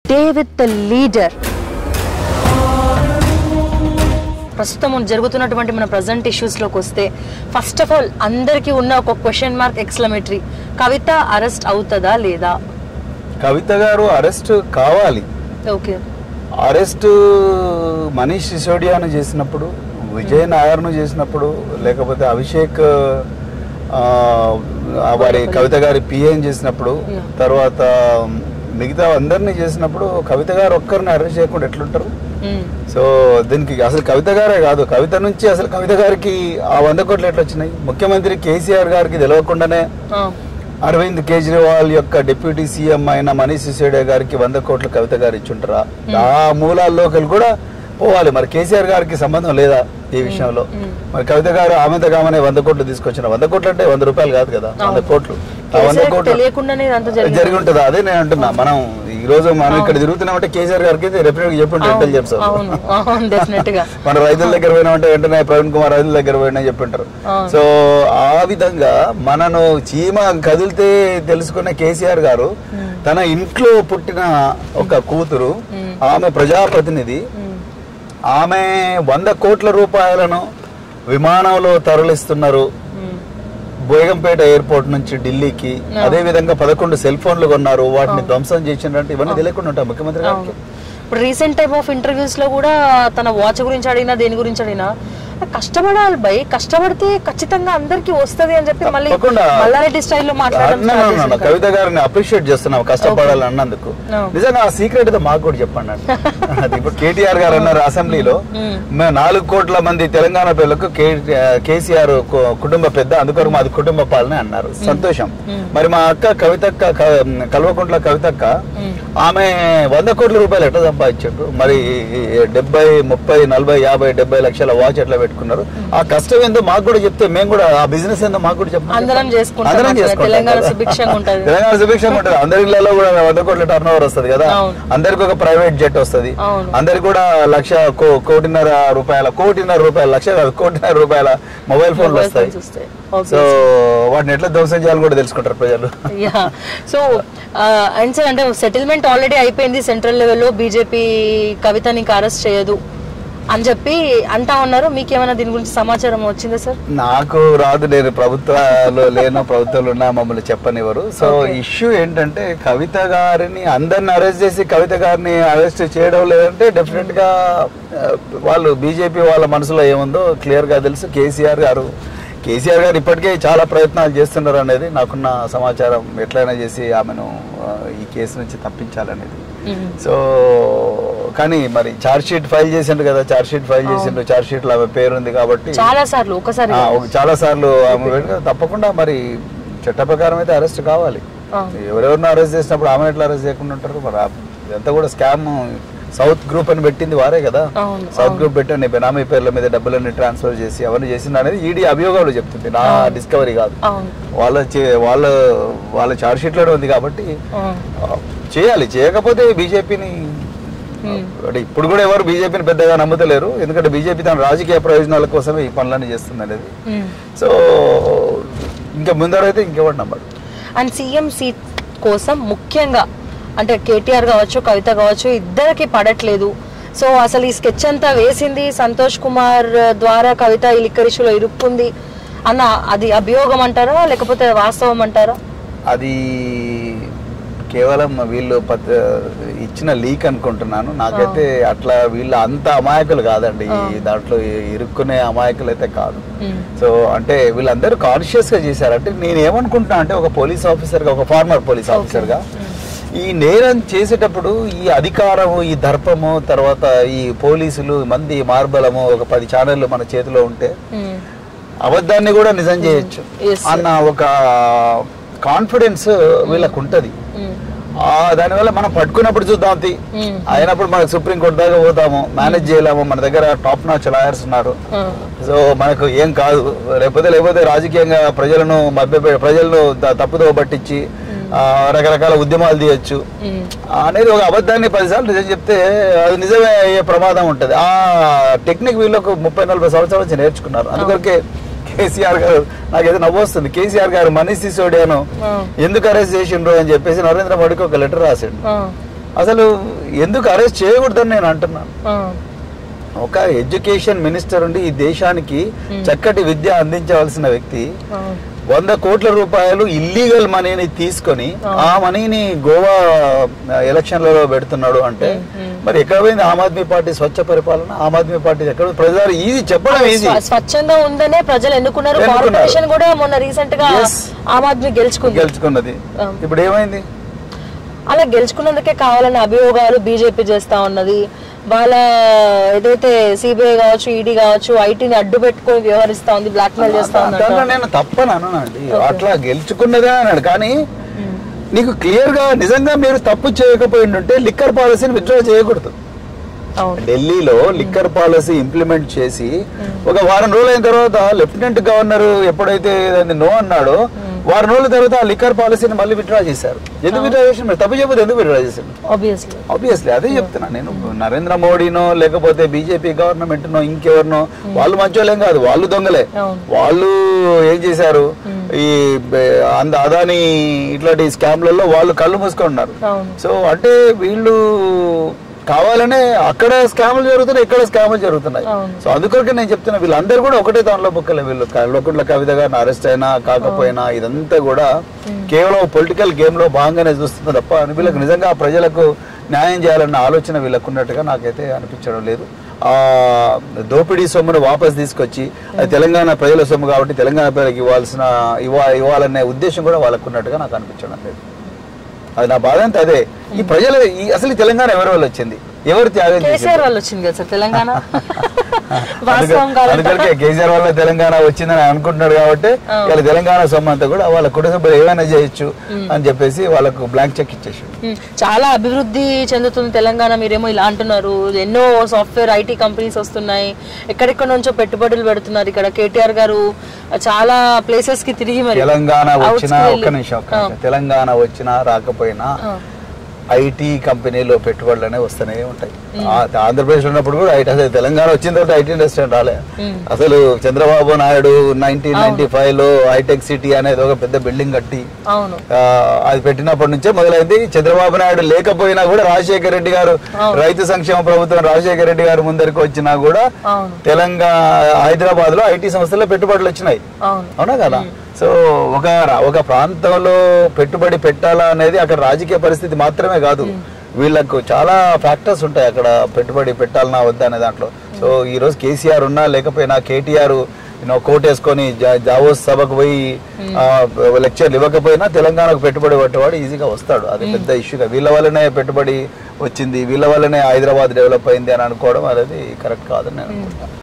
Day with the leader ప్రస్తుతం మన జరుగుతున్నటువంటి మన ప్రజెంట్ ఇష్యూస్లోకి వస్తే ఫస్ట్ ఆఫ్ ఆల్ అందరికీ ఉన్న ఒక question mark exclamatory Kavitha arrest అవుతుందా లేదా కవిత గారు అరెస్ట్ కావాలి ఓకే అరెస్ట్ మనీష్ సిసోడియాను చేసినప్పుడు విజయ్ నాయర్ను చేసినప్పుడు లేకపోతే అభిషేక్ ఆ, ఆ వారి కవిత గారి పిఏని చేసినప్పుడు Yeah. తర్వాత మిగతా అందరినీ చేసినప్పుడు కవిత గారు ఒక్కరిని అరెస్ట్ చేయకుండా ఎట్లుంటారు సో దీనికి అసలు కవిత గారే కాదు కవిత నుంచి అసలు కవిత గారికి ఆ వంద కోట్లు ఎట్లా వచ్చినాయి ముఖ్యమంత్రి కేసీఆర్ గారికి తెలియకుండానే అరవింద్ కేజ్రీవాల్ యొక్క డిప్యూటీ సీఎం అయిన మనీష్ సిసోడియా గారికి వంద కోట్లు కవిత గారు ఇచ్చుంటారా ఆ మూలాల్లోకి కూడా పోవాలి మరి కేసీఆర్ గారికి సంబంధం లేదా ఈ విషయంలో మరి కవిత గారు ఆమెతో కామనే వంద కోట్లు తీసుకొచ్చిన వంద కోట్లు అంటే వంద రూపాయలు కాదు కదా వంద కోట్లు ఆ వంద కేసీఆర్ కోట్లు తెలియకుండానే ఇదంతా జరిగింది. జరిగి ఉంటుందా అదే నేను అంటున్నా మనం ఈ రోజు మనం ఇక్కడ తిరుగుతున్నామంటే కేసీఆర్ గారికి రెఫరెంట్ చెప్పుంటే ఇంటెలిజెన్స్ అవును అవును డెఫినెట్ గా మన రైతుల దగ్గర పోయినామంటే వెంటనే ప్రవీణ్ కుమార్ రైతుల దగ్గర పోయినా చెప్పింటారు అవును. సో ఆ విధంగా మనను చీమ కదిలితే తెలుసుకున్న కేసీఆర్ గారు తన ఇంట్లో పుట్టిన ఒక కూతురు ఆమె ప్రజాప్రతినిధి ఆమె వంద కోట్ల రూపాయలను విమానంలో తరలిస్తున్నారు బోయగంపేట ఎయిర్పోర్ట్ నుంచి ఢిల్లీకి అదే విధంగా పదకొండు సెల్ ఫోన్లు కొన్నారు వాటిని ధ్వంసం చేసినట్టు ఇవన్నీ తెలియకుండా ఉంటాయి ముఖ్యమంత్రి గారికి ఇప్పుడు రీసెంట్ టైప్ ఆఫ్ ఇంటర్వ్యూస్ లో కూడా తన వాచ్ గురించి అడిగినా దేని గురించి అడిగినా కష్టపడాలి బై కష్టపడితే ఖచ్చితంగా అందరికి వస్తది అని చెప్పి మళ్ళీ తప్పకుండా. మల్లారెడ్డి స్టైల్లో మాట్లాడడం అన్నా, start అన్నా, అన్నా. చేశారు. కవిత గారిని అప్రిషియేట్ చేస్తున్నాం కష్టపడాలి అన్నందుకు No. నిజంగా ఆ సీక్రెట్ ఏదో మాకు కూడా చెప్పండి అండి అది ఇప్పుడు కేటీఆర్ గారు అన్నారు అసెంబ్లీలో మేము నాలుగు కోట్ల మంది తెలంగాణ పిల్లలకు కేసీఆర్ కు- కుటుంబ పెద్ద అందుకొరకు మాది కుటుంబ పాలన అన్నారు సంతోషం మరి మా అక్క కవితక్క క- కల్వకుంట్ల కవితక్క ఆమె వంద కోట్ల రూపాయలు ఎట్లా సంపాదించారు మరి డెబ్బై ముప్పై నలభై యాభై డెబ్బై లక్షల వాచ్ ఎట్లా పెట్టుకున్నారు ఆ కష్టం ఏందో మాకు కూడా చెప్తే మేము కూడా ఆ బిజినెస్ ఏందో మాకు కూడా చెప్పండి అందరం చేసుకుంటాం అందరం అట్లా. చేసుకుంటాం తెలంగాణ కదా. సుభిక్షంగా ఉంటది. తెలంగాణ సుభిక్షంగా ఉంటది అందరి ఇళ్లలో కూడా వంద కోట్ల టర్న్ ఓవర్ వస్తుంది కదా అవును. అందరికి ఒక ప్రైవేట్ జెట్ వస్తది అవును. అందరికి కూడా లక్ష కో- కోటిన్నర రూపాయల కోటిన్నర రూపాయల లక్ష కాదు కోటిన్నర రూపాయల మొబైల్ ఫోన్లు Mobile వస్తాయి phones వస్తాయి. సో వాటిని ఎట్లా ధ్వంసం చేయాలని కూడా తెలుసుకుంటారు ప్రజలు యా సో అండ్ సార్ అంటే సెటిల్మెంట్ ఆల్రెడీ అయిపోయింది సెంట్రల్ లెవెల్లో బీజేపీ కవితని ఇంకా అరెస్ట్ చేయదు అని చెప్పి అంటా ఉన్నారు మీకేమైనా దీని గురించి సమాచారం వచ్చిందా సార్ నాకు రాదు నేను ప్రభుత్వాలు లేను ప్రభుత్వాలు ఉన్నా మమ్మల్ని చెప్పనివ్వరు సో ఇష్యూ ఏంటంటే కవిత గారిని అందరిని అరెస్ట్ చేసి కవిత గారిని అరెస్ట్ చేయడం లేదంటే డెఫినెట్ గా ఆ, వాళ్ళు బీజేపీ వాళ్ళ మనసులో ఏముందో క్లియర్ గా తెలుసు కేసీఆర్ గారు కేసీఆర్ గారు ఇప్పటికే చాలా ప్రయత్నాలు చేస్తున్నారు అనేది నాకున్న సమాచారం ఎట్లయినా చేసి ఆమెను ఆ, ఈ కేసు నుంచి తప్పించాలనేది సో కానీ మరి చార్జ్ షీట్ ఫైల్ చేసిండు కదా చార్జ్ షీట్ ఫైల్ చేసిండు చార్జ్ షీట్ లో ఆమె పేరు ఉంది కాబట్టి చాలా సార్లు ఒకసారి ఆ, ఒక- చాలా సార్లు ఆమె వెనుక తప్పకుండా మరి చట్ట ప్రకారం అయితే అరెస్ట్ కావాలి ఆ. ఎవరెవరిని అరెస్ట్ చేసినప్పుడు ఆమె ఎట్లా అరెస్ట్ చేయకుండా ఉంటారు మరి ఆ- ఇదంతా కూడా స్కామ్ సౌత్ గ్రూప్ అని పెట్టింది వారే కదా అవును, సౌత్ గ్రూప్ పెట్టండి బెనామీ పేర్ల మీద డబ్బులన్నీ ట్రాన్స్ఫర్ చేసి అవన్నీ చేసింది అనేది ఈడీ అభియోగాలు చెప్తుంది నా డిస్కవరీ కాదు అవును వాళ్ళ చే- వాళ్ళ వాళ్ళ చార్జ్ షీట్లోనే ఉంది కాబట్టి ఆ. ఆ, చేయాలి చేయకపోతే బీజేపీని అంటే ఇప్పుడు కూడా ఎవరు బీజేపీని పెద్దగా నమ్ముతలేరు ఎందుకంటే బీజేపీ తన రాజకీయ ప్రయోజనాల కోసమే ఈ పనులన్నీ చేస్తుంది అనేది మ్మ్. సో ఇంకా ముందరైతే ఇంకెవరు నమ్మడు అండ్ సీఎం సీట్ కోసం ముఖ్యంగా అంటే కేటీఆర్ కావచ్చు కవిత కావచ్చు ఇద్దరికి పడట్లేదు సో అసలు ఈ స్కెచ్ అంతా వేసింది సంతోష్ కుమార్ ద్వారా కవిత ఈ లిక్కరిషులో ఇరుక్కుంది అన్న అది అభియోగం అంటారా లేకపోతే వాస్తవం అంటారా అది కేవలం వీళ్ళు పత్- ఇచ్చిన లీక్ అనుకుంటున్నాను నాకైతే అట్లా వీళ్ళు అంత అమాయకులు కాదండి ఈ దాంట్లో ఇరుక్కునే అమాయకులు అయితే కాదు మ్మ్. సో అంటే వీళ్ళందరూ కాన్షియస్ గా చేశారు అంటే నేను ఏమనుకుంటున్నా అంటే ఒక పోలీస్ ఆఫీసర్ గా ఒక ఫార్మర్ పోలీస్ ఆఫీసర్ గా ఈ నేరం చేసేటప్పుడు ఈ అధికారము ఈ దర్పము తర్వాత ఈ పోలీసులు మంది మార్బలము ఒక పది ఛానళ్ళు మన చేతిలో ఉంటే మ్మ్. అబద్ధాన్ని కూడా నిజం చేయొచ్చు Yes, sir. అన్న ఒక కాన్ఫిడెన్స్ వీళ్ళకు ఉంటది మ్మ్. ఆ దానివల్ల మనం పట్టుకున్నప్పుడు చూద్దాం తి మ్మ్. అయినప్పుడు మనకు సుప్రీం కోర్టు దాకా పోతాము మేనేజ్ చేయలేము మన దగ్గర టాప్ నాచ్ లాయర్స్ ఉన్నారు ఆ. సో మనకు ఏం కాదు లేకపోతే లేకపోతే రాజకీయంగా ప్రజలను మభ్య ప్రజలను త- తప్పుదో పట్టించి ఆ, రకరకాల ఉద్యమాలు తీయొచ్చు మ్మ్. అనేది ఒక అబద్ధాన్ని పదిసార్లు నిజం చెప్తే అది నిజమే అయ్యే ప్రమాదం ఉంటుంది ఆ టెక్నిక్ వీళ్ళకు ముప్పై నలభై సంవత్సరాల నుంచి నేర్చుకున్నారు అందుకొరకే కేసీఆర్ గారు నాకైతే నవ్వు వస్తుంది కేసీఆర్ గారు మనీష్ సిసోడియాను ఆ. ఎందుకు అరెస్ట్ చేసిండ్రు అని చెప్పేసి నరేంద్ర మోడీకి ఒక లెటర్ రాసిండు ఆ. అసలు ఎందుకు అరెస్ట్ చేయకూడదని నేను అంటున్నాను ఆ, ఒక ఎడ్యుకేషన్ మినిస్టర్ ఉండి ఈ దేశానికి చక్కటి విద్య అందించవలసిన వ్యక్తి ఆ, వంద కోట్ల రూపాయలు ఇల్లీగల్ మనీని తీసుకొని ఆ మనీని గోవా ఎలక్షన్లలో పెడుతున్నాడు అంటే మరి ఎక్కడ పోయింది ఆమ్ ఆద్మీ పార్టీ స్వచ్ఛ పరిపాలన ఆమ్ ఆద్మీ పార్టీ ఎక్కడ ప్రజలు ఈజీ చెప్పడం ఈజీ స్వ- స్వచ్ఛంగా ఉందనే ప్రజలు ఎన్నుకున్నారు ఎన్నుకున్నారు. కార్పొరేషన్ కూడా మొన్న రీసెంట్ గా Yes. ఆమ్ ఆద్మీ గెలుచుకుంది గెలుచుకున్నది ఆ. ఇప్పుడు ఏమైంది అలా గెలుచుకున్నందుకే కావాలన్న అభియోగాలు బీజేపీ చేస్తా ఉన్నది వాళ్ళ ఏదైతే సిబిఐ కావచ్చు ఈడీ కావచ్చు ఐటీని అడ్డు పెట్టుకొని వ్యవహరిస్తా ఉంది బ్లాక్ మెయిల్ చేస్తా ఉంది దాంట్లో నేను తప్పని అన్నానండి అట్లా గెలుచుకున్నదే అన్నాడు కానీ నీకు క్లియర్ గా నిజంగా మీరు తప్పు చేయకపోయి ఉంటే లిక్కర్ పాలసీని విత్డ్రా చేయకూడదు అవును ఢిల్లీలో లిక్కర్ పాలసీ ఇంప్లిమెంట్ చేసి ఒక వారం రోజులు అయిన తర్వాత లెఫ్టినెంట్ గవర్నర్ ఎప్పుడైతే దాన్ని నో అన్నాడో వారం రోజుల తర్వాత ఆ లిక్కర్ పాలసీని మళ్ళీ విత్డ్రా చేశారు ఎందుకు విత్డ్రా చేసి మీరు తప్పు చెప్పదు ఎందుకు విత్డ్రా చేశారు ఆబ్వియస్లీ ఆబ్వియస్లీ అదే చెప్తున్నా నేను నరేంద్ర మోడీనో లేకపోతే బీజేపీ గవర్నమెంట్నో ఇంకెవరినో వాళ్ళు మంచోళ్ళేం కాదు వాళ్ళు దొంగలే అవును. వాళ్ళు ఏం చేశారు ఈ బె- అంద అదాని ఇట్లాంటి స్కామ్లలో వాళ్ళు కళ్ళు మూసుకొని ఉన్నారు అవును సో అంటే వీళ్ళు కావాలనే అక్కడ స్కాములు జరుగుతున్నాయి ఇక్కడ స్కాములు జరుగుతున్నాయి అవును. సో అందుకొరకే నేను చెప్తున్నా వీళ్ళందరూ కూడా ఒకటే దానిలో బుక్కలే వీళ్ళు లోకుట్ల కవిత గారిని అరెస్ట్ అయినా కాకపోయినా ఇదంతా కూడా కేవలం పొలిటికల్ గేమ్ లో భాగంగానే చూస్తుంది తప్ప వీళ్ళకి నిజంగా ప్రజలకు న్యాయం చేయాలన్న ఆలోచన వీళ్ళకు ఉన్నట్టుగా నాకైతే అనిపించడం లేదు ఆ దోపిడీ సొమ్మును వాపస్ తీసుకొచ్చి అది తెలంగాణ ప్రజల సొమ్ము కాబట్టి తెలంగాణ ప్రజలకు ఇవ్వాల్సిన ఇవ్వ ఇవ్వాలనే ఉద్దేశం కూడా వాళ్ళకు ఉన్నట్టుగా నాకు అనిపించడం లేదు అది నా బాధ అంతా అదే ఈ ప్రజల ఈ అసలు ఈ తెలంగాణ ఎవరి వల్ల వచ్చింది ఎవరు త్యాగం చేసింది కేసీఆర్ వాళ్ళు వచ్చింది కదా సార్ తెలంగాణ వాస్తవం కాదంట అందుకే కేసీఆర్ వల్ల తెలంగాణ వచ్చిందని అనుకుంటున్నాడు కాబట్టి వాళ్ళ తెలంగాణ సొమ్ము అంతా కూడా వాళ్ళ కుటుంబ సభ్యులు ఏమైనా చేయొచ్చు అని చెప్పేసి వాళ్ళకు బ్లాంక్ చెక్ ఇచ్చేసి ఉమ్, చాలా అభివృద్ధి చెందుతుంది తెలంగాణ మీరేమో ఇలా అంటున్నారు ఎన్నో సాఫ్ట్వేర్ ఐటీ కంపెనీస్ వస్తున్నాయి ఎక్కడెక్కడ నుంచో పెట్టుబడులు పెడుతున్నారు ఇక్కడ కేటీఆర్ గారు చాలా ప్లేసెస్ కి తిరిగి మరి తెలంగాణ Outs వచ్చినా కి ఒక్క వెళ్ళి- నిమిషం ఒక్క నిమిషం. తెలంగాణ వచ్చినా రాకపోయినా ఆ, ఐటీ కంపెనీలో పెట్టుబడులు అనేవి వస్తూనే ఉంటాయి ఆ- ఆంధ్రప్రదేశ్ ఉన్నప్పుడు కూడా ఐటీ అసలు తెలంగాణ వచ్చిన తర్వాత ఐటీ ఇండస్ట్రీ రాలే అసలు Chandrababu Naidu nineteen ninety five లో హైటెక్ సిటీ అనేది ఒక పెద్ద బిల్డింగ్ కట్టి అవును ఆ, అది పెట్టినప్పటి నుంచే మొదలైంది చంద్రబాబు నాయుడు లేకపోయినా కూడా రాజశేఖర రెడ్డి గారు రైతు సంక్షేమ ప్రభుత్వం రాజశేఖర రెడ్డి గారు ముందరికి వచ్చినా కూడా అవును తెలంగాణ హైదరాబాద్ లో ఐటీ సంస్థల్లో పెట్టుబడులు వచ్చినాయి అవును అవునా కదా సో ఒక రా- ఒక ప్రాంతంలో పెట్టుబడి పెట్టాలా అనేది అక్కడ రాజకీయ పరిస్థితి మాత్రమే కాదు వీళ్ళకు చాలా ఫ్యాక్టర్స్ ఉంటాయి అక్కడ పెట్టుబడి పెట్టాలన్నా వద్దా అనే దాంట్లో సో ఈ రోజు కేసీఆర్ ఉన్నా లేకపోయినా కేటీఆర్ యూనో కోట్ వేసుకొని జా- జావోస్ సభకు పోయి లెక్చర్లు ఇవ్వకపోయినా తెలంగాణకు పెట్టుబడి పట్టేవాడు ఈజీగా వస్తాడు అది పెద్ద ఇష్యూగా వీళ్ళ వల్లనే పెట్టుబడి వచ్చింది వీళ్ళ వల్లనే హైదరాబాద్ డెవలప్ అయింది అని అనుకోవడం అనేది కరెక్ట్ కాదని నేను అనుకుంటున్నాను